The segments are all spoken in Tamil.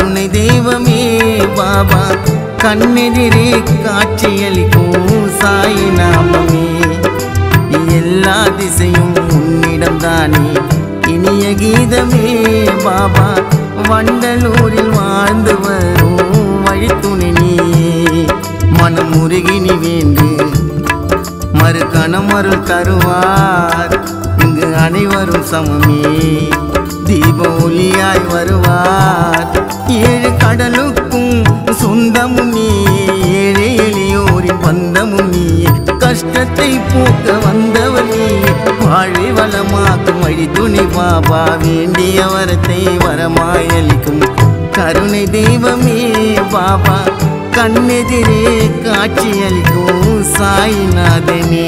கருணை தெய்வமே பாபா கண்ணெதிரே காட்சியளிக்கும் சாய் நாமமே எல்லா திசையும் உன்னிடம் தானே இனிய கீதமே பாபா வண்டலூரில் வாழ்ந்து வரும் வழித்துணை நீயே மனம் முருகினி வேண்டு மறு கணமருள் தருவார் இங்கு அனைவரும் சமமே தீப ஒளியாய் வருவார் ஏழு கடலுக்கும் சொந்தமும் நீ ஏழை எளியோரின் பந்தமும் நீ கஷ்டத்தை போக்க வந்தவர் நீ வாழை வளமாக்கும் வழி துணை பாபா வேண்டிய வரத்தை வரமாய் அளிக்கும் கருணை தெய்வமே பாபா கண்ணெதிரே காட்சியளிக்கும் சாய்நாதனே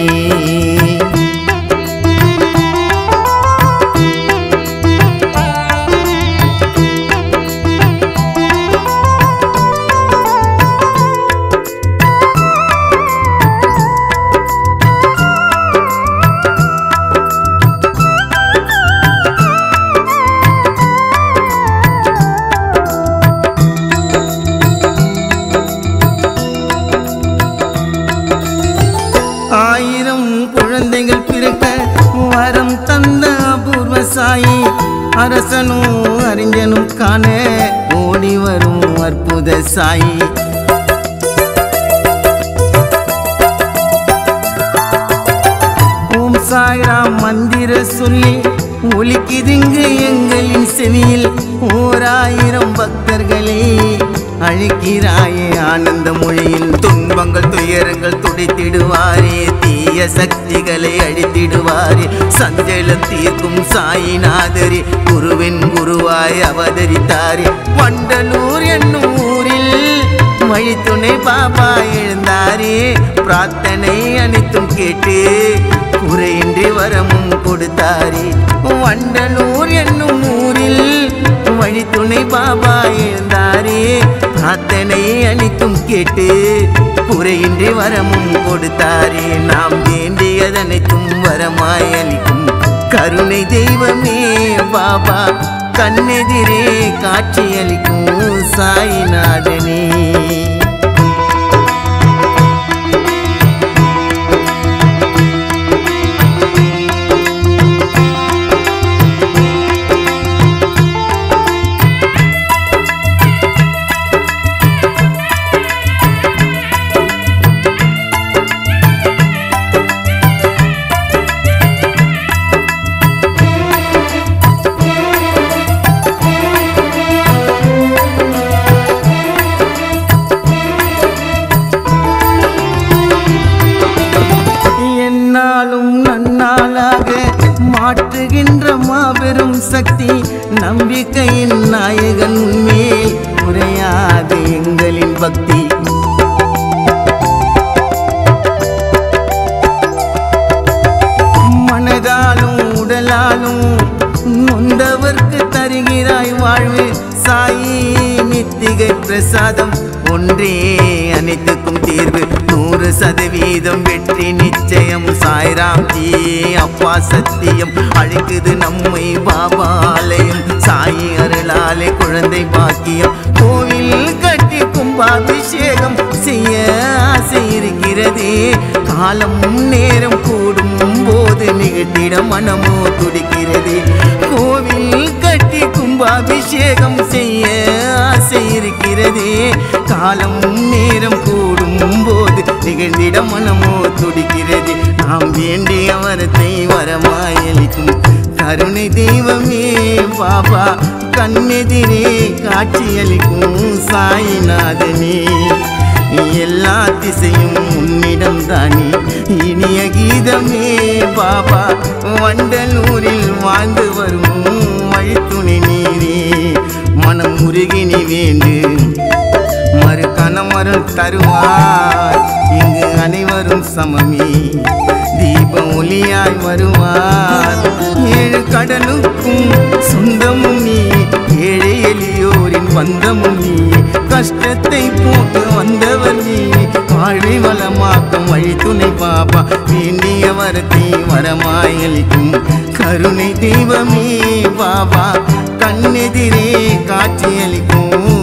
ஆயிரம் குழந்தைகள் பிறக்க வரம் தந்த அபூர்வ சாயி அரசனும் அறிஞனும் காண ஓடி வரும் அற்புத சாயி ஓம் சாய்ராம் மந்திர சொல்லி ஒலிக்குதுங்கு எங்களின் செவியில் ஓர் ஆயிரம் பக்தர்களே அழைக்கிறாயே ஆனந்த மொழியில் துன்பங்கள் துயரங்கள் துடைத்திடுவாரே தீய சக்திகளை அழித்திடுவாரே சஞ்சலம் தீர்க்கும் சாயிநாதரே குருவின் குருவாய் அவதரித்தாரே வண்டலூர் என்னும் ஊரில் வழித்துணை பாபா எழுந்தாரே பிரார்த்தனை அனைத்தும் கேட்டு குறையின்றி வரமும் கொடுத்தாரே வண்டலூர் என்னும் ஊரில் வழித்துணை பாபா எழுந்தாரே பிரார்த்தனை அனைத்தும் கேட்டு குறையின்றி வரமும் கொடுத்தாரே நாம் வேண்டியதனைத்தும் வரமாய் அளிக்கும் கருணை தெய்வமே பாபா கண்ணெதிரே காட்சியளிக்கும் சாய்நாதனே என்னாலும் நன்னாளாக மாற்றுகின்ற மாபெரும் சக்தி நம்பிக்கையின் நாயகன் மேல் குறையாது எங்களின் பக்தி மனதாலும் உடலாலும் நொந்தவர்க்கு தருகிறாய் வாழ்வு சாயி நித்திகை பிரசாதம் ஒன்றே அனைத்துக்கும் தீர்வு நூறு சதவீதம் வெற்றி நிச்சயம் சாய்ராம் ஜி அப்பா சத்தியம் அழைக்குது நம்மை பாபா ஆலயம் சாயி அருளாலே குழந்தை பாக்கியம் கோவில் கட்டி கும்பாபிஷேகம் செய்ய ஆசை இருக்கிறதே காலம் நேரம் கூடும் போது நிகழ்த்திட மனமோ துடிக்கிறது கோவில் கட்டி கும்பாபிஷேகம் செய்ய ஆசை இருக்கிறதே காலம் நேரம் கூடும் போது நிகழ்ந்திட மனமோ துடிக்கிறது நாம் வேண்டிய வரத்தை வரமாயளிக்கும் கருணை தெய்வமே பாபா கண்ணெதிரே காட்சியளிக்கும் சாய்நாதனே எல்லா திசையும் உன்னிடம் தானே இனிய கீதமே பாபா வண்டலூரில் வாழ்ந்து வரும் வழித்துணை நீரே மனம் முருகினி வேண்டு மறு கணமருள் தருவார் இங்கு அனைவரும் சமமே தீப ஒளியாய் வருவார் ஏழு கடலுக்கும் சொந்தமும் நீ ஏழை எளியோரின் பந்தமும் நீ கஷ்டத்தை போக்க வந்தவர் நீ வாழ்வை வளமாக்கும் வழி துணை பாபா வேண்டிய வரத்தை வரமாய் அளிக்கும் கருணை தெய்வமே பாபா கண்ணெதிரே காட்சியளிக்கும்